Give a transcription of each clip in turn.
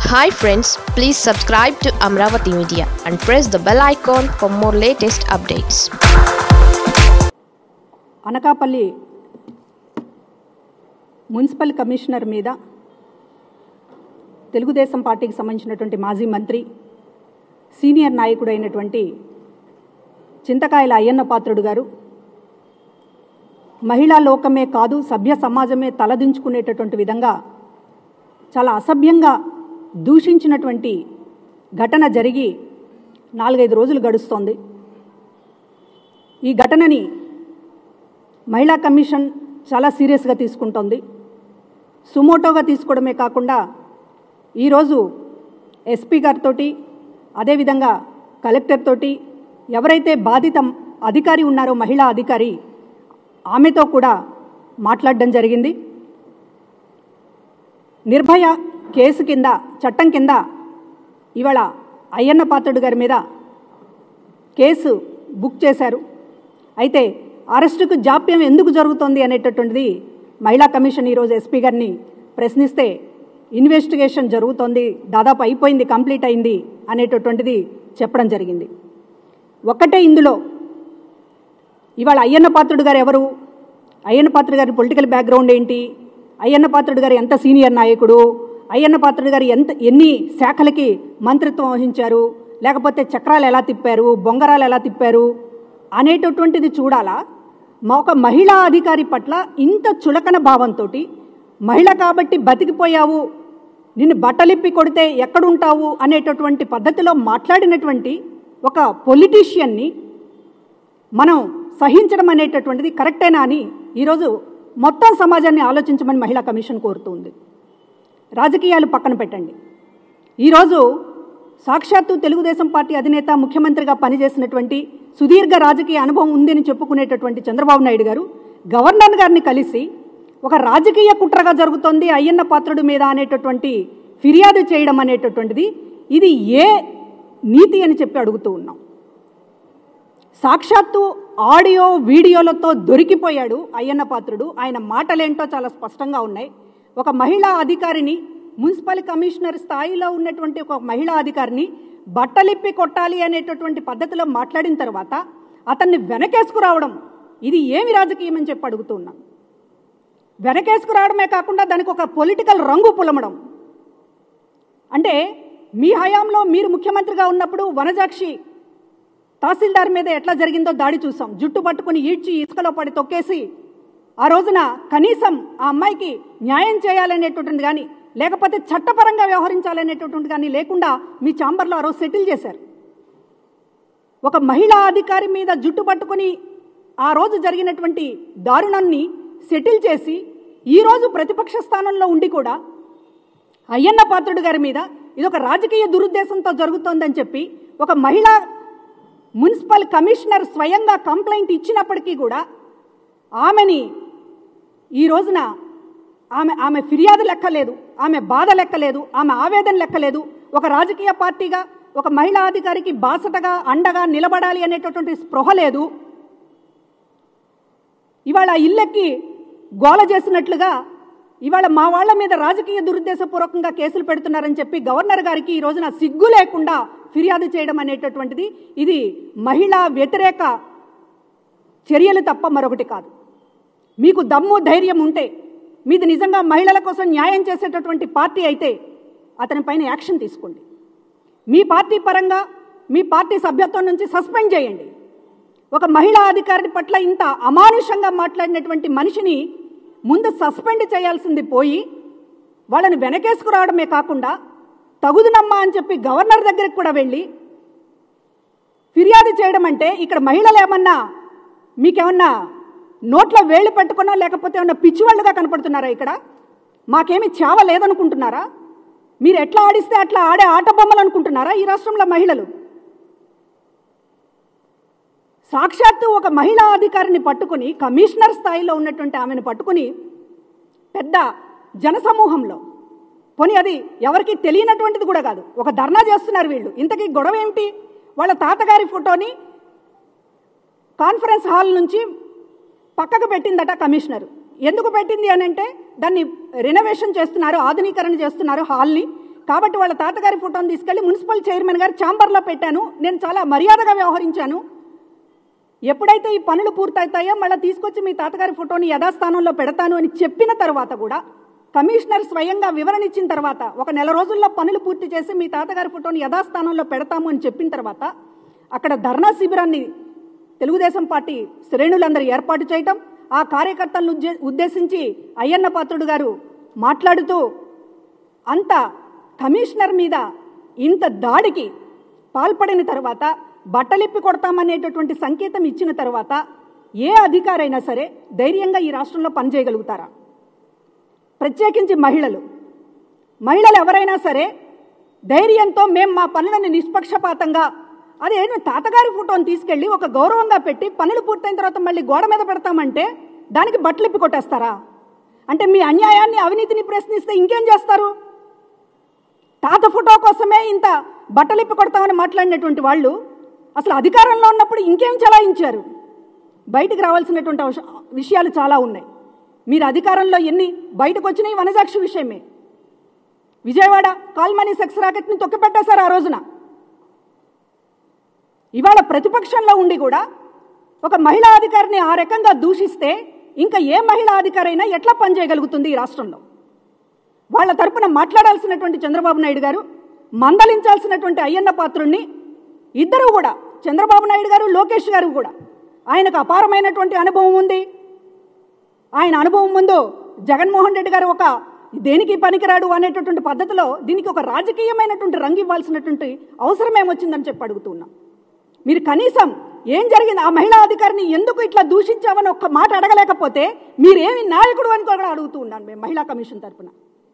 hi friends please subscribe to Amaravati media and press the bell icon for more latest updates Anakapalli municipal commissioner మీద తెలుగుదేశం పార్టీకి సంబంధించినటువంటి మాజీ మంత్రి senior నాయకుడు అయినటువంటి చింతకాయల అయ్యన్న పాత్రుడు గారు మహిళా లోకమే కాదు సభ్య సమాజమే తలదించుకునేటటువంటి విధంగా చాలా అసభ్యంగా దూషించినటువంటి ఘటన జరిగి నాలుగైదు రోజులు గడుస్తోంది ఈ ఘటనని మహిళా కమిషన్ చాలా సీరియస్గా తీసుకుంటోంది సుమోటోగా తీసుకోవడమే కాకుండా ఈరోజు ఎస్పీ గారితో అదేవిధంగా కలెక్టర్ తోటి ఎవరైతే బాధిత అధికారి ఉన్నారో మహిళా అధికారి ఆమెతో కూడా మాట్లాడడం జరిగింది నిర్భయ కేసు కింద చట్టం కింద ఇవాళ అయ్యన్న పాత్రుడు గారి మీద కేసు బుక్ చేశారు అయితే అరెస్టుకు జాప్యం ఎందుకు జరుగుతోంది అనేటటువంటిది మహిళా కమిషన్ ఈరోజు ఎస్పీ గారిని ప్రశ్నిస్తే ఇన్వెస్టిగేషన్ జరుగుతోంది దాదాపు అయిపోయింది కంప్లీట్ అయింది అనేటటువంటిది చెప్పడం జరిగింది ఒక్కటే ఇందులో ఇవాళ అయ్యన్న పాత్రుడు గారు ఎవరు అయ్యన్న పాత్రుడు గారి పొలిటికల్ బ్యాక్గ్రౌండ్ ఏంటి అయ్యన్న పాత్రుడు గారు ఎంత సీనియర్ నాయకుడు అయ్యన్న పాత్రుడు గారు ఎంత ఎన్ని శాఖలకి మంత్రిత్వం వహించారు లేకపోతే చక్రాలు ఎలా తిప్పారు బొంగరాలు ఎలా తిప్పారు అనేటటువంటిది చూడాలా మా ఒక మహిళా అధికారి పట్ల ఇంత చులకన భావంతో మహిళ కాబట్టి బతికిపోయావు నిన్ను బట్టలిప్పి కొడితే ఎక్కడుంటావు అనేటటువంటి పద్ధతిలో మాట్లాడినటువంటి ఒక పొలిటీషియన్ని మనం సహించడం అనేటటువంటిది కరెక్టేనా అని ఈరోజు మొత్తం సమాజాన్ని ఆలోచించమని మహిళా కమిషన్ కోరుతుంది రాజకీయాలు పక్కన పెట్టండి ఈరోజు సాక్షాత్తు తెలుగుదేశం పార్టీ అధినేత ముఖ్యమంత్రిగా పనిచేసినటువంటి సుదీర్ఘ రాజకీయ అనుభవం ఉందని చెప్పుకునేటటువంటి చంద్రబాబు నాయుడు గారు గవర్నర్ గారిని కలిసి ఒక రాజకీయ కుట్రగా జరుగుతోంది అయ్యన్న పాత్రుడి మీద అనేటటువంటి ఫిర్యాదు చేయడం అనేటటువంటిది ఇది ఏ నీతి అని చెప్పి అడుగుతూ ఉన్నాం సాక్షాత్తు ఆడియో వీడియోలతో దొరికిపోయాడు అయ్యన్న పాత్రుడు ఆయన మాటలేంటో చాలా స్పష్టంగా ఉన్నాయి ఒక మహిళా అధికారిని మున్సిపల్ కమిషనర్ స్థాయిలో ఉన్నటువంటి ఒక మహిళా అధికారిని బట్టలిప్పి కొట్టాలి అనేటటువంటి పద్ధతిలో మాట్లాడిన తర్వాత అతన్ని వెనకేసుకురావడం ఇది ఏమి రాజకీయం అని చెప్పి అడుగుతున్నాం వెనకేసుకురావడమే కాకుండా దానికి ఒక పొలిటికల్ రంగు పులమడం అంటే మీ హయాంలో మీరు ముఖ్యమంత్రిగా ఉన్నప్పుడు వనజాక్షి తహసీల్దార్ మీద ఎట్లా జరిగిందో దాడి చూసాం జుట్టు పట్టుకుని ఈడ్చి ఇసుకలో పడి తొక్కేసి ఆ రోజున కనీసం ఆ అమ్మాయికి న్యాయం చేయాలనేటటువంటి కానీ లేకపోతే చట్టపరంగా వ్యవహరించాలనేటటువంటి కానీ లేకుండా మీ ఛాంబర్లో ఆ రోజు సెటిల్ చేశారు ఒక మహిళా అధికారి మీద జుట్టు పట్టుకుని ఆ రోజు జరిగినటువంటి దారుణాన్ని సెటిల్ చేసి ఈరోజు ప్రతిపక్ష స్థానంలో ఉండి కూడా అయ్యన్న పాత్రుడు గారి మీద ఇది ఒక రాజకీయ దురుద్దేశంతో జరుగుతోందని చెప్పి ఒక మహిళా మున్సిపల్ కమిషనర్ స్వయంగా కంప్లైంట్ ఇచ్చినప్పటికీ కూడా ఆమెని ఈ రోజున ఆమె ఆమె ఫిర్యాదు లెక్కలేదు ఆమె బాధ లెక్కలేదు ఆమె ఆవేదన లెక్కలేదు ఒక రాజకీయ పార్టీగా ఒక మహిళా అధికారికి బాసటగా అండగా నిలబడాలి అనేటటువంటి స్పృహ లేదు ఇవాళ ఇల్లెక్కి గోల చేసినట్లుగా ఇవాళ మా వాళ్ళ మీద రాజకీయ దురుద్దేశపూర్వకంగా కేసులు పెడుతున్నారని చెప్పి గవర్నర్ గారికి ఈ రోజున సిగ్గు లేకుండా ఫిర్యాదు చేయడం అనేటటువంటిది ఇది మహిళా వ్యతిరేక చర్యలు తప్ప మరొకటి కాదు మీకు దమ్ము ధైర్యం ఉంటే మీది నిజంగా మహిళల కోసం న్యాయం చేసేటటువంటి పార్టీ అయితే అతని పైన యాక్షన్ తీసుకోండి మీ పార్టీ పరంగా మీ పార్టీ సభ్యత్వం నుంచి సస్పెండ్ చేయండి ఒక మహిళా అధికారి పట్ల ఇంత అమానుషంగా మాట్లాడినటువంటి మనిషిని ముందు సస్పెండ్ చేయాల్సింది పోయి వాళ్ళని వెనకేసుకురావడమే కాకుండా తగుదునమ్మా అని చెప్పి గవర్నర్ దగ్గరికి కూడా వెళ్ళి ఫిర్యాదు చేయడం అంటే ఇక్కడ మహిళలు ఏమన్నా మీకేమన్నా నోట్లో వేళ్ళు పెట్టుకున్నా లేకపోతే ఏమన్నా పిచ్చివాళ్ళుగా కనపడుతున్నారా ఇక్కడ మాకేమి చావ లేదనుకుంటున్నారా మీరు ఎట్లా ఆడిస్తే అట్లా ఆడే ఆట బొమ్మలు అనుకుంటున్నారా ఈ రాష్ట్రంలో మహిళలు సాక్షాత్తు ఒక మహిళా అధికారిని పట్టుకుని కమిషనర్ స్థాయిలో ఉన్నటువంటి ఆమెను పట్టుకుని పెద్ద జనసమూహంలో పోనీ అది ఎవరికి తెలియనటువంటిది కూడా కాదు ఒక ధర్నా చేస్తున్నారు వీళ్ళు ఇంతకీ గొడవ ఏమిటి వాళ్ళ తాతగారి ఫోటోని కాన్ఫరెన్స్ హాల్ నుంచి పక్కకు పెట్టిందట కమిషనర్ ఎందుకు పెట్టింది అని అంటే దాన్ని రెనోవేషన్ చేస్తున్నారు ఆధునీకరణ చేస్తున్నారు హాల్ని కాబట్టి వాళ్ళ తాతగారి ఫోటోని తీసుకెళ్లి మున్సిపల్ చైర్మన్ గారు ఛాంబర్లో పెట్టాను నేను చాలా మర్యాదగా వ్యవహరించాను ఎప్పుడైతే ఈ పనులు పూర్తవుతాయో మళ్ళీ తీసుకొచ్చి మీ తాతగారి ఫోటోని యథాస్థానంలో పెడతాను అని చెప్పిన తర్వాత కూడా కమిషనర్ స్వయంగా వివరణ ఇచ్చిన తర్వాత ఒక నెల రోజుల్లో పనులు పూర్తి చేసి మీ తాతగారి ఫోటోని యథాస్థానంలో పెడతాము అని చెప్పిన తర్వాత అక్కడ ధర్నా శిబిరాన్ని తెలుగుదేశం పార్టీ శ్రేణులందరూ ఏర్పాటు చేయటం ఆ కార్యకర్తలను ఉద్దే- ఉద్దేశించి అయ్యన్న పాత్రుడు గారు మాట్లాడుతూ అంత కమిషనర్ మీద ఇంత దాడికి పాల్పడిన తర్వాత బట్టలిప్పి కొడతామనేటటువంటి సంకేతం ఇచ్చిన తర్వాత ఏ అధికారైనా సరే ధైర్యంగా ఈ రాష్ట్రంలో పనిచేయగలుగుతారా ప్రత్యేకించి మహిళలు మహిళలు ఎవరైనా సరే ధైర్యంతో మేము మా పనులను నిష్పక్షపాతంగా అదేను తాతగారి ఫోటోని తీసుకెళ్ళి ఒక గౌరవంగా పెట్టి పనులు పూర్తయిన తర్వాత మళ్ళీ గోడ మీద పెడతామంటే దానికి బట్టలిప్పి కొట్టేస్తారా అంటే మీ అన్యాయాన్ని అవినీతిని ప్రశ్నిస్తే ఇంకేం చేస్తారు తాత ఫోటో కోసమే ఇంత బట్టలిప్పి కొడతామని మాట్లాడినటువంటి వాళ్ళు అసలు అధికారంలో ఉన్నప్పుడు ఇంకేం చలాయించారు బయటికి రావాల్సినటువంటి అవస- విషయాలు చాలా ఉన్నాయి మీరు అధికారంలో ఎన్ని బయటకు వచ్చినాయి వనజాక్షి విషయమే విజయవాడ కాల్మనీ సెక్స్ రాకెట్ని తొక్కిపెట్టేశారు ఆ రోజున ఇవాళ ప్రతిపక్షంలో ఉండి కూడా ఒక మహిళా అధికారిని ఆ రకంగా దూషిస్తే ఇంకా ఏ మహిళా అధికారైనా ఎట్లా పనిచేయగలుగుతుంది ఈ రాష్ట్రంలో వాళ్ళ తరపున మాట్లాడాల్సినటువంటి చంద్రబాబు నాయుడు గారు మందలించాల్సినటువంటి అయ్యన్న పాత్రుణ్ణి ఇద్దరు కూడా చంద్రబాబు నాయుడు గారు లోకేష్ గారు కూడా ఆయనకు అపారమైనటువంటి అనుభవం ఉంది ఆయన అనుభవం ముందు జగన్మోహన్ రెడ్డి గారు ఒక దేనికి పనికిరాడు అనేటటువంటి పద్ధతిలో దీనికి ఒక రాజకీయమైనటువంటి రంగు ఇవ్వాల్సినటువంటి అవసరం ఏమొచ్చిందని చెప్పి అడుగుతున్నాం మీరు కనీసం ఏం జరిగింది ఆ మహిళా అధికారిని ఎందుకు ఇట్లా దూషించావని ఒక్క మాట అడగలేకపోతే మీరేమి నాయకుడు అని కూడా అడుగుతూ ఉన్నాను మేము మహిళా కమిషన్ తరపున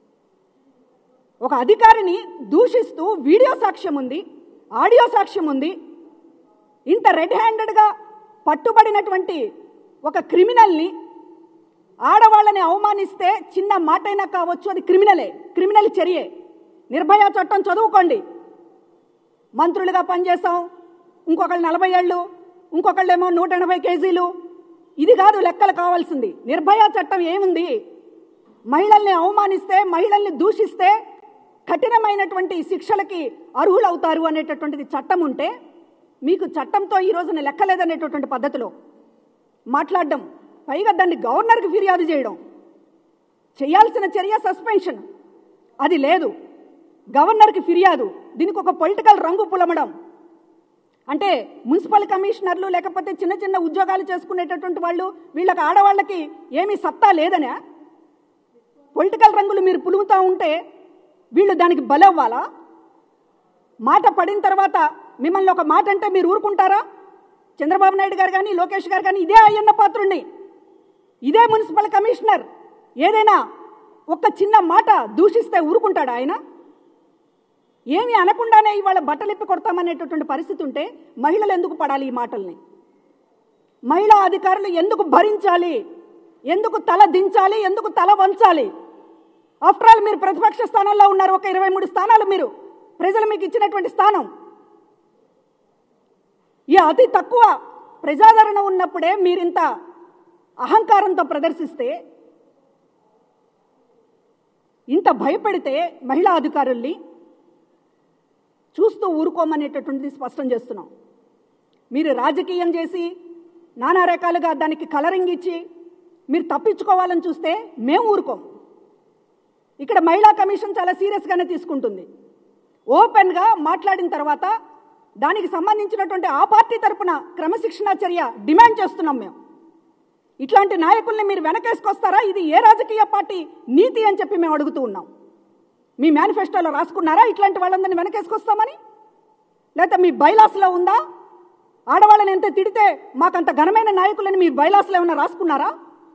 ఒక అధికారిని దూషిస్తూ వీడియో సాక్ష్యం ఉంది ఆడియో సాక్ష్యం ఉంది ఇంత రెడ్ హ్యాండెడ్గా పట్టుబడినటువంటి ఒక క్రిమినల్ని ఆడవాళ్ళని అవమానిస్తే చిన్న మాటైనా కావచ్చు అది క్రిమినలే క్రిమినల్ చర్యే నిర్భయ చట్టం చదువుకోండి మంత్రులుగా పనిచేసాం ఇంకొకళ్ళు నలభై ఏళ్ళు ఇంకొకళ్ళేమో నూట ఎనభై కేజీలు ఇది కాదు లెక్కలు కావాల్సింది నిర్భయ చట్టం ఏముంది మహిళల్ని అవమానిస్తే మహిళల్ని దూషిస్తే కఠినమైనటువంటి శిక్షలకి అర్హులవుతారు అనేటటువంటిది చట్టం ఉంటే మీకు చట్టంతో ఈ రోజున లెక్కలేదనేటటువంటి పద్ధతిలో మాట్లాడడం పైగా దాన్ని గవర్నర్కి ఫిర్యాదు చేయడం చేయాల్సిన చర్య సస్పెన్షన్ అది లేదు గవర్నర్కి ఫిర్యాదు దీనికి ఒక పొలిటికల్ రంగు పులమడం అంటే మున్సిపల్ కమిషనర్లు లేకపోతే చిన్న చిన్న ఉద్యోగాలు చేసుకునేటటువంటి వాళ్ళు వీళ్ళకి ఆడవాళ్ళకి ఏమీ సత్తా లేదనే పొలిటికల్ రంగులు మీరు పులుముతూ ఉంటే వీళ్ళు దానికి బలవ్వాలా మాట పడిన తర్వాత మిమ్మల్ని ఒక మాట అంటే మీరు ఊరుకుంటారా చంద్రబాబు నాయుడు గారు కానీ లోకేష్ గారు కానీ ఇదే అయ్యన్న పాత్రుణ్ణి ఇదే మున్సిపల్ కమిషనర్ ఏదైనా ఒక చిన్న మాట దూషిస్తే ఊరుకుంటాడా ఆయన ఏమి అనకుండానే ఇవాళ బట్టలిప్పి కొడతామనేటటువంటి పరిస్థితి ఉంటే మహిళలు ఎందుకు పడాలి ఈ మాటల్ని మహిళా అధికారులు ఎందుకు భరించాలి ఎందుకు తల దించాలి ఎందుకు తల వంచాలి ఆఫ్టర్ ఆల్ మీరు ప్రతిపక్ష స్థానంలో ఉన్నారు ఒక ఇరవై మూడు స్థానాలు మీరు ప్రజలు మీకు ఇచ్చినటువంటి స్థానం ఈ అతి తక్కువ ప్రజాదరణ ఉన్నప్పుడే మీరింత అహంకారంతో ప్రదర్శిస్తే ఇంత భయపెడితే మహిళా అధికారుల్ని చూస్తూ ఊరుకోమనేటటువంటిది స్పష్టం చేస్తున్నాం మీరు రాజకీయం చేసి నానా రకాలుగా దానికి కలరింగ్ ఇచ్చి మీరు తప్పించుకోవాలని చూస్తే మేము ఊరుకోం ఇక్కడ మహిళా కమిషన్ చాలా సీరియస్గానే తీసుకుంటుంది ఓపెన్గా మాట్లాడిన తర్వాత దానికి సంబంధించినటువంటి ఆ పార్టీ తరపున క్రమశిక్షణా చర్య డిమాండ్ చేస్తున్నాం మేము ఇట్లాంటి నాయకుల్ని మీరు వెనకేసుకొస్తారా ఇది ఏ రాజకీయ పార్టీ నీతి అని చెప్పి మేము అడుగుతూ ఉన్నాం మీ మేనిఫెస్టోలో రాసుకున్నారా ఇట్లాంటి వాళ్ళందరినీ వెనకేసుకొస్తామని లేకపోతే మీ బైలాస్లో ఉందా ఆడవాళ్ళని ఎంత తిడితే మాకంత ఘనమైన నాయకులని మీ బైలాస్లో ఏమైనా రాసుకున్నారా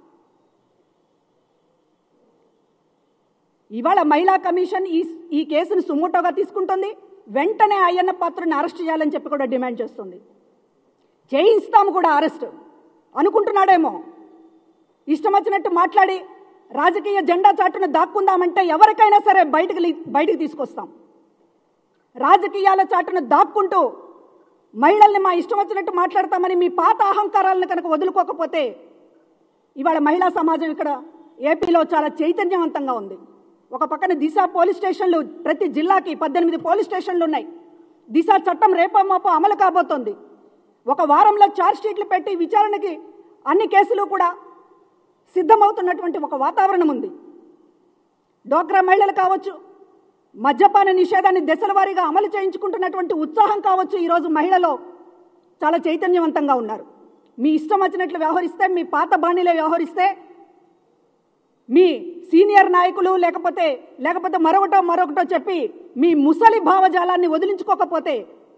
ఇవాళ మహిళా కమిషన్ ఈ ఈ కేసును సుమోటోగా తీసుకుంటుంది వెంటనే అయ్యన్న పాత్రని అరెస్ట్ చేయాలని చెప్పి కూడా డిమాండ్ చేస్తుంది చేయిస్తాము కూడా అరెస్ట్ అనుకుంటున్నాడేమో ఇష్టం వచ్చినట్టు మాట్లాడి రాజకీయ జెండా చాటును దాక్కుందామంటే ఎవరికైనా సరే బయటకు లీ- బయటకు తీసుకొస్తాం రాజకీయాల చాటును దాక్కుంటూ మహిళల్ని మా ఇష్టం వచ్చినట్టు మాట్లాడతామని మీ పాత అహంకారాలను కనుక వదులుకోకపోతే ఇవాళ మహిళా సమాజం ఇక్కడ ఏపీలో చాలా చైతన్యవంతంగా ఉంది ఒక పక్కన దిశ పోలీస్ స్టేషన్లు ప్రతి జిల్లాకి పద్దెనిమిది పోలీస్ స్టేషన్లు ఉన్నాయి దిశ చట్టం రేపో మాపో అమలు కాబోతోంది ఒక వారంలో ఛార్జ్ షీట్లు పెట్టి విచారణకి అన్ని కేసులు కూడా సిద్ధమవుతున్నటువంటి ఒక వాతావరణం ఉంది డోక్రా మహిళలు కావచ్చు మద్యపాన నిషేధాన్ని దశల వారీగా అమలు చేయించుకుంటున్నటువంటి ఉత్సాహం కావచ్చు ఈరోజు మహిళలో చాలా చైతన్యవంతంగా ఉన్నారు మీ ఇష్టం వచ్చినట్లు వ్యవహరిస్తే మీ పాత బాణీలో వ్యవహరిస్తే మీ సీనియర్ నాయకులు లేకపోతే లేకపోతే మరొకటో మరొకటో చెప్పి మీ ముసలి భావజాలాన్ని వదిలించుకోకపోతే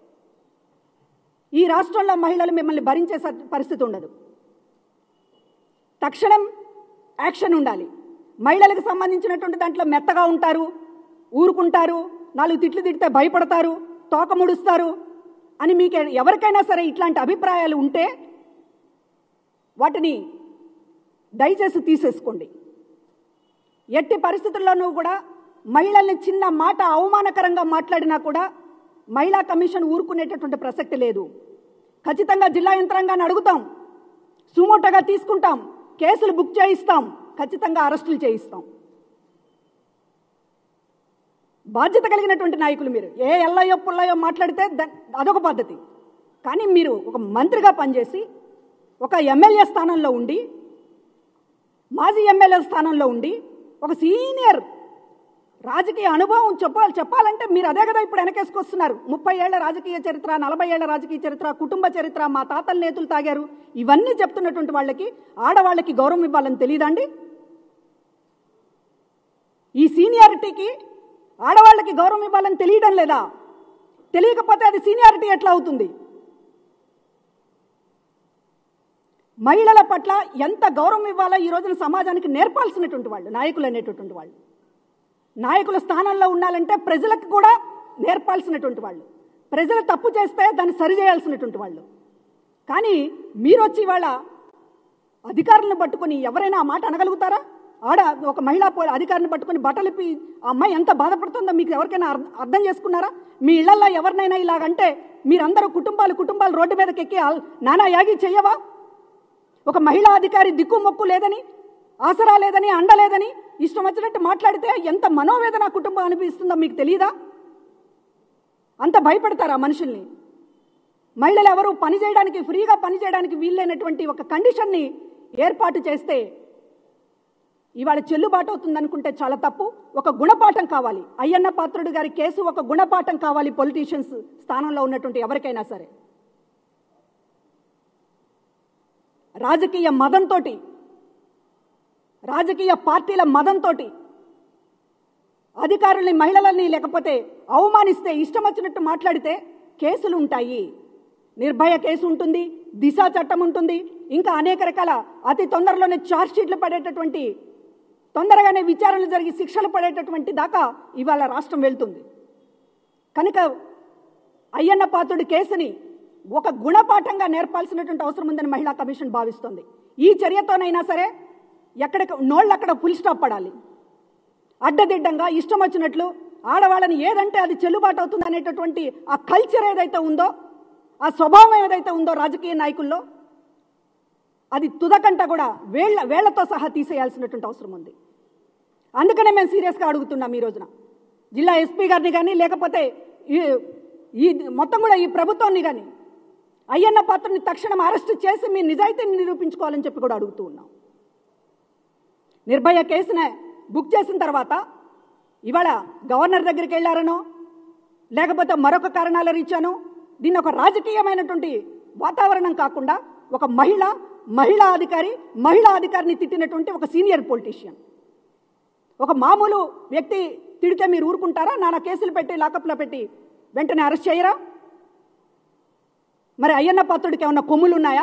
ఈ రాష్ట్రంలో మహిళలు మిమ్మల్ని భరించే స- పరిస్థితి ఉండదు తక్షణం యాక్షన్ ఉండాలి మహిళలకు సంబంధించినటువంటి దాంట్లో మెత్తగా ఉంటారు ఊరుకుంటారు నాలుగు తిట్లు తిడితే భయపడతారు తోక ముడుస్తారు అని మీకు ఎవరికైనా సరే ఇట్లాంటి అభిప్రాయాలు ఉంటే వాటిని దయచేసి తీసేసుకోండి ఎట్టి పరిస్థితుల్లోనూ కూడా మహిళల్ని చిన్న మాట అవమానకరంగా మాట్లాడినా కూడా మహిళా కమిషన్ ఊరుకునేటటువంటి ప్రసక్తి లేదు ఖచ్చితంగా జిల్లా యంత్రాంగాన్ని అడుగుతాం సుమోటగా తీసుకుంటాం కేసులు బుక్ చేయిస్తాం ఖచ్చితంగా అరెస్టులు చేయిస్తాం బాధ్యత కలిగినటువంటి నాయకులు మీరు ఏ ఎల్లయ్యో పుల్లయ్యో మాట్లాడితే ద- అదొక పద్ధతి కానీ మీరు ఒక మంత్రిగా పనిచేసి ఒక ఎమ్మెల్యే స్థానంలో ఉండి మాజీ ఎమ్మెల్యే స్థానంలో ఉండి ఒక సీనియర్ రాజకీయ అనుభవం చెప్పాలి చెప్పాలంటే మీరు అదే కదా ఇప్పుడు వెనకేసుకొస్తున్నారు ముప్పై ఏళ్ల రాజకీయ చరిత్ర నలభై ఏళ్ల రాజకీయ చరిత్ర కుటుంబ చరిత్ర మా తాతల నేతలు తాగారు ఇవన్నీ చెప్తున్నటువంటి వాళ్ళకి ఆడవాళ్ళకి గౌరవం ఇవ్వాలని తెలియదండి ఈ సీనియారిటీకి ఆడవాళ్ళకి గౌరవం ఇవ్వాలని తెలియడం లేదా తెలియకపోతే అది సీనియారిటీ ఎట్లా అవుతుంది మహిళల పట్ల ఎంత గౌరవం ఇవ్వాలో ఈ రోజున సమాజానికి నేర్పాల్సినటువంటి వాళ్ళు నాయకులు అనేటటువంటి వాళ్ళు నాయకుల స్థానంలో ఉండాలంటే ప్రజలకు కూడా నేర్పాల్సినటువంటి వాళ్ళు ప్రజలు తప్పు చేస్తే దాన్ని సరిచేయాల్సినటువంటి వాళ్ళు కానీ మీరు వచ్చి ఇవాళ అధికారులను పట్టుకొని ఎవరైనా ఆ మాట అనగలుగుతారా ఆడ ఒక మహిళా పో- అధికారిని పట్టుకొని బట్టలిప్పి ఆ అమ్మాయి ఎంత బాధపడుతుందో మీకు ఎవరికైనా అర్థ- అర్థం చేసుకున్నారా మీ ఇళ్లల్లో ఎవరినైనా ఇలాగంటే మీరందరూ కుటుంబాలు కుటుంబాలు రోడ్డు మీదకి ఎక్కి ఆల్- నానా యాగి చెయ్యవా ఒక మహిళా అధికారి దిక్కు మొక్కు లేదని ఆసరా లేదని అండ లేదని ఇష్టం వచ్చినట్టు మాట్లాడితే ఎంత మనోవేదన ఆ కుటుంబం అనిపిస్తుందో మీకు తెలియదా అంత భయపెడతారా మనుషుల్ని మహిళలు ఎవరు పని చేయడానికి ఫ్రీగా పని చేయడానికి వీల్లేనటువంటి ఒక కండిషన్ని ఏర్పాటు చేస్తే ఇవాళ చెల్లుబాటు అవుతుంది అనుకుంటే చాలా తప్పు ఒక గుణపాఠం కావాలి అయ్యన్న పాత్రుడు గారి కేసు ఒక గుణపాఠం కావాలి పొలిటీషియన్స్ స్థానంలో ఉన్నటువంటి ఎవరికైనా సరే రాజకీయ మదంతో రాజకీయ పార్టీల మదంతో అధికారుల్ని మహిళలని లేకపోతే అవమానిస్తే ఇష్టం వచ్చినట్టు మాట్లాడితే కేసులు ఉంటాయి నిర్భయ కేసు ఉంటుంది దిశ చట్టం ఉంటుంది ఇంకా అనేక రకాల అతి తొందరలోనే ఛార్జ్ షీట్లు పడేటటువంటి తొందరగానే విచారణలు జరిగి శిక్షలు పడేటటువంటి దాకా ఇవాళ రాష్ట్రం వెళ్తుంది కనుక అయ్యన్న పాత్రుడి కేసుని ఒక గుణపాఠంగా నేర్పాల్సినటువంటి అవసరం ఉందని మహిళా కమిషన్ భావిస్తోంది ఈ చర్యతోనైనా సరే ఎక్కడికి నోళ్ళు అక్కడ ఫుల్ స్టాప్ పడాలి అడ్డదిడ్డంగా ఇష్టం వచ్చినట్లు ఆడవాళ్ళని ఏదంటే అది చెల్లుబాటు అవుతుంది అనేటటువంటి ఆ కల్చర్ ఏదైతే ఉందో ఆ స్వభావం ఏదైతే ఉందో రాజకీయ నాయకుల్లో అది తుదకంట కూడా వేళ్ల వేళ్లతో సహా తీసేయాల్సినటువంటి అవసరం ఉంది అందుకనే మేము సీరియస్గా అడుగుతున్నాం ఈ రోజున జిల్లా ఎస్పీ గారిని కానీ లేకపోతే ఈ ఈ మొత్తం కూడా ఈ ప్రభుత్వాన్ని కానీ అయ్యన్న పాత్రని తక్షణం అరెస్ట్ చేసి మీ నిజాయితీని నిరూపించుకోవాలని చెప్పి కూడా అడుగుతూ ఉన్నాం నిర్భయ కేసునే బుక్ చేసిన తర్వాత ఇవాళ గవర్నర్ దగ్గరికి వెళ్ళారనో లేకపోతే మరొక కారణాల రీత్యానో దీన్ని ఒక రాజకీయమైనటువంటి వాతావరణం కాకుండా ఒక మహిళ మహిళా అధికారి మహిళా అధికారిని తిట్టినటువంటి ఒక సీనియర్ పొలిటీషియన్ ఒక మామూలు వ్యక్తి తిడితే మీరు ఊరుకుంటారా నానా కేసులు పెట్టి లాకప్లో పెట్టి వెంటనే అరెస్ట్ చేయరా మరి అయ్యన్న పాత్రుడికి ఏమన్నా కొమ్ములు ఉన్నాయా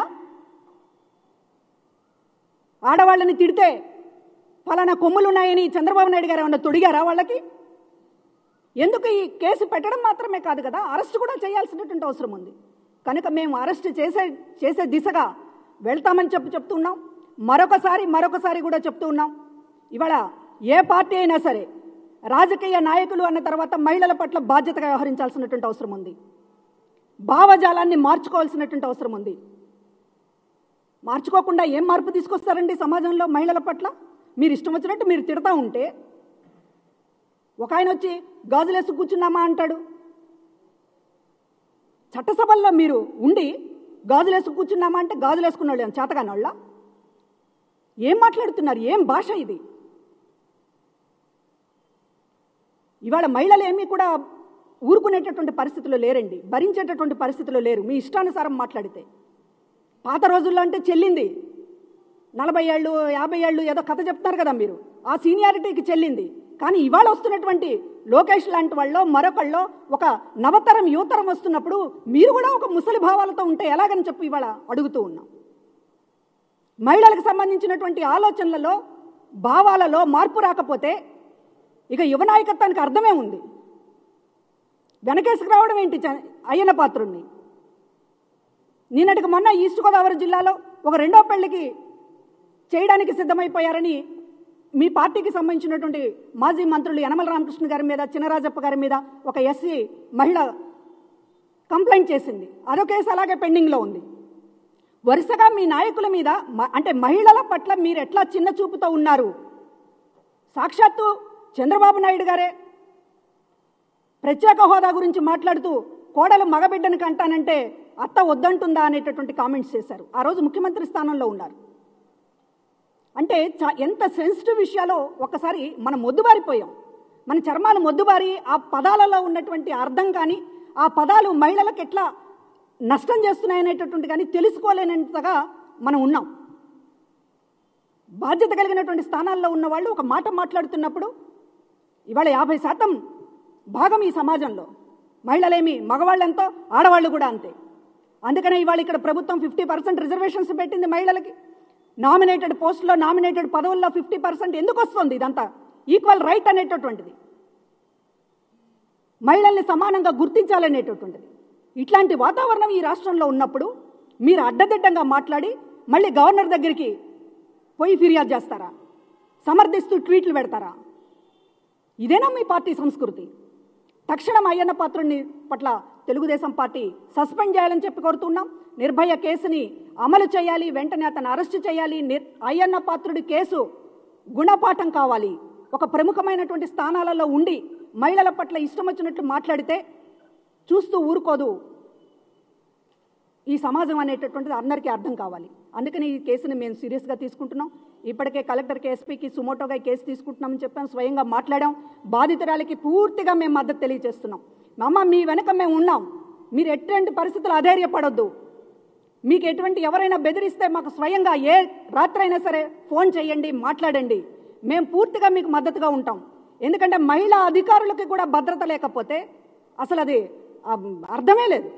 ఆడవాళ్ళని తిడితే ఫలానా కొమ్ములు ఉన్నాయని చంద్రబాబు నాయుడు గారు ఏమన్నా తొడిగారా వాళ్ళకి ఎందుకు ఈ కేసు పెట్టడం మాత్రమే కాదు కదా అరెస్ట్ కూడా చేయాల్సినటువంటి అవసరం ఉంది కనుక మేము అరెస్ట్ చేసే చేసే దిశగా వెళ్తామని చెప్పి చెప్తున్నాం మరొకసారి మరొకసారి కూడా చెప్తూ ఉన్నాం ఇవాళ ఏ పార్టీ అయినా సరే రాజకీయ నాయకులు అన్న తర్వాత మహిళల పట్ల బాధ్యతగా వ్యవహరించాల్సినటువంటి అవసరం ఉంది భావజాలాన్ని మార్చుకోవాల్సినటువంటి అవసరం ఉంది మార్చుకోకుండా ఏం మార్పు తీసుకొస్తారండి సమాజంలో మహిళల పట్ల మీరు ఇష్టం వచ్చినట్టు మీరు తిడతా ఉంటే ఒక ఆయన వచ్చి గాజులేసి కూర్చున్నామా అంటాడు చట్టసభల్లో మీరు ఉండి గాజులేసి కూర్చున్నామా అంటే గాజులేసుకున్న వాళ్ళు చేతగాని వాళ్ళ ఏం మాట్లాడుతున్నారు ఏం భాష ఇది ఇవాళ మహిళలు ఏమీ కూడా ఊరుకునేటటువంటి పరిస్థితుల్లో లేరండి భరించేటటువంటి పరిస్థితుల్లో లేరు మీ ఇష్టానుసారం మాట్లాడితే పాత రోజుల్లో అంటే చెల్లింది నలభై ఏళ్ళు యాభై ఏళ్ళు ఏదో కథ చెప్తారు కదా మీరు ఆ సీనియారిటీకి చెల్లింది కానీ ఇవాళ వస్తున్నటువంటి లోకేష్ లాంటి వాళ్ళో మరొకళ్ళో ఒక నవతరం యువతరం వస్తున్నప్పుడు మీరు కూడా ఒక ముసలి భావాలతో ఉంటే ఎలాగని చెప్పి ఇవాళ అడుగుతూ ఉన్నాం మహిళలకు సంబంధించినటువంటి ఆలోచనలలో భావాలలో మార్పు రాకపోతే ఇక యువ నాయకత్వానికి అర్థమే ఉంది వెనకేసుకు రావడం ఏంటి చ- అయ్యన్న పాత్రుణ్ణి నిన్నటికి మొన్న ఈస్ట్ గోదావరి జిల్లాలో ఒక రెండో పెళ్లికి చేయడానికి సిద్ధమైపోయారని మీ పార్టీకి సంబంధించినటువంటి మాజీ మంత్రులు యనమల రామకృష్ణ గారి మీద చినరాజప్ప గారి మీద ఒక ఎస్సీ మహిళ కంప్లైంట్ చేసింది అదో కేసు అలాగే పెండింగ్లో ఉంది వరుసగా మీ నాయకుల మీద మ- అంటే మహిళల పట్ల మీరు ఎట్లా చిన్న చూపుతో ఉన్నారు సాక్షాత్తు చంద్రబాబు నాయుడు గారే ప్రత్యేక హోదా గురించి మాట్లాడుతూ కోడలు మగబిడ్డని కంటానంటే అత్త వద్దంటుందా అనేటటువంటి కామెంట్స్ చేశారు ఆ రోజు ముఖ్యమంత్రి స్థానంలో ఉన్నారు అంటే చా- ఎంత సెన్సిటివ్ విషయాలో ఒక్కసారి మనం మొద్దుబారిపోయాం మన చర్మాలు మొద్దుబారి ఆ పదాలలో ఉన్నటువంటి అర్థం కానీ ఆ పదాలు మహిళలకు ఎట్లా నష్టం చేస్తున్నాయనేటటువంటి కానీ తెలుసుకోలేనంతగా మనం ఉన్నాం బాధ్యత కలిగినటువంటి స్థానాల్లో ఉన్న వాళ్ళు ఒక మాట మాట్లాడుతున్నప్పుడు ఇవాళ యాభై శాతం భాగం ఈ సమాజంలో మహిళలేమి మగవాళ్ళెంతో ఆడవాళ్ళు కూడా అంతే అందుకనే ఇవాళ ఇక్కడ ప్రభుత్వం ఫిఫ్టీ పర్సెంట్ రిజర్వేషన్స్ పెట్టింది మహిళలకి నామినేటెడ్ పోస్టులో నామినేటెడ్ పదవుల్లో ఫిఫ్టీ పర్సెంట్ ఎందుకు వస్తుంది ఇదంతా ఈక్వల్ రైట్ అనేటటువంటిది మహిళల్ని సమానంగా గుర్తించాలనేటటువంటిది ఇట్లాంటి వాతావరణం ఈ రాష్ట్రంలో ఉన్నప్పుడు మీరు అడ్డదిడ్డంగా మాట్లాడి మళ్ళీ గవర్నర్ దగ్గరికి పోయి ఫిర్యాదు చేస్తారా సమర్థిస్తూ ట్వీట్లు పెడతారా ఇదేనా మీ పార్టీ సంస్కృతి తక్షణం అయ్యన్న పాత్రుని పట్ల తెలుగుదేశం పార్టీ సస్పెండ్ చేయాలని చెప్పి కోరుతున్నాం నిర్భయ కేసుని అమలు చేయాలి వెంటనే అతను అరెస్ట్ చేయాలి నిర్- అయ్యన్న పాత్రుడి కేసు గుణపాఠం కావాలి ఒక ప్రముఖమైనటువంటి స్థానాలలో ఉండి మహిళల పట్ల ఇష్టం వచ్చినట్లు మాట్లాడితే చూస్తూ ఊరుకోదు ఈ సమాజం అనేటటువంటిది అందరికీ అర్థం కావాలి అందుకని ఈ కేసుని మేము సీరియస్గా తీసుకుంటున్నాం ఇప్పటికే కలెక్టర్కి ఎస్పీకి సుమోటోగా ఈ కేసు తీసుకుంటున్నామని చెప్పాం స్వయంగా మాట్లాడాం బాధితురాలికి పూర్తిగా మేము మద్దతు తెలియజేస్తున్నాం అమ్మ మీ వెనక మేము ఉన్నాం మీరు ఎటువంటి పరిస్థితులు అధైర్యపడొద్దు మీకు ఎటువంటి ఎవరైనా బెదిరిస్తే మాకు స్వయంగా ఏ రాత్రైనా సరే ఫోన్ చేయండి మాట్లాడండి మేము పూర్తిగా మీకు మద్దతుగా ఉంటాం ఎందుకంటే మహిళా అధికారులకి కూడా భద్రత లేకపోతే అసలు అది ఆ, అర్థమే లేదు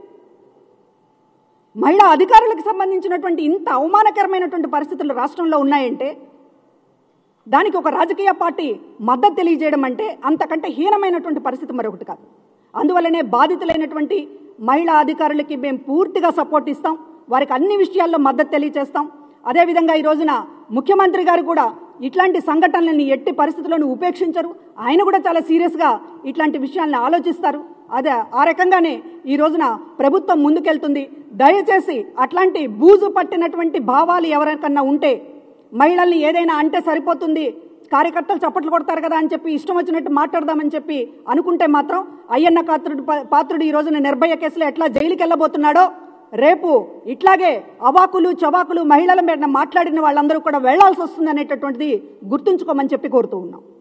మహిళా అధికారులకు సంబంధించినటువంటి ఇంత అవమానకరమైనటువంటి పరిస్థితులు రాష్ట్రంలో ఉన్నాయంటే దానికి ఒక రాజకీయ పార్టీ మద్దతు తెలియజేయడం అంటే అంతకంటే హీనమైనటువంటి పరిస్థితి మరొకటి కాదు అందువల్లనే బాధితులైనటువంటి మహిళా అధికారులకి మేము పూర్తిగా సపోర్ట్ ఇస్తాం వారికి అన్ని విషయాల్లో మద్దతు తెలియజేస్తాం అదేవిధంగా ఈ రోజున ముఖ్యమంత్రి గారు కూడా ఇట్లాంటి సంఘటనలని ఎట్టి పరిస్థితుల్లోనూ ఉపేక్షించరు ఆయన కూడా చాలా సీరియస్గా ఇట్లాంటి విషయాలను ఆలోచిస్తారు అదే ఆ రకంగానే ఈ రోజున ప్రభుత్వం ముందుకెళ్తుంది దయచేసి అట్లాంటి బూజు పట్టినటువంటి భావాలు ఎవరికన్నా ఉంటే మహిళల్ని ఏదైనా అంటే సరిపోతుంది కార్యకర్తలు చప్పట్లు కొడతారు కదా అని చెప్పి ఇష్టం వచ్చినట్టు మాట్లాడదామని చెప్పి అనుకుంటే మాత్రం అయ్యన్న పాత్రుడు పాత్రుడు ఈ రోజున నిర్భయ కేసులో ఎట్లా జైలుకి వెళ్ళబోతున్నాడో రేపు ఇట్లాగే అవాకులు చవాకులు మహిళల మీద మాట్లాడిన వాళ్ళందరూ కూడా వెళ్లాల్సి వస్తుంది అనేటటువంటిది గుర్తుంచుకోమని చెప్పి కోరుతూ ఉన్నాం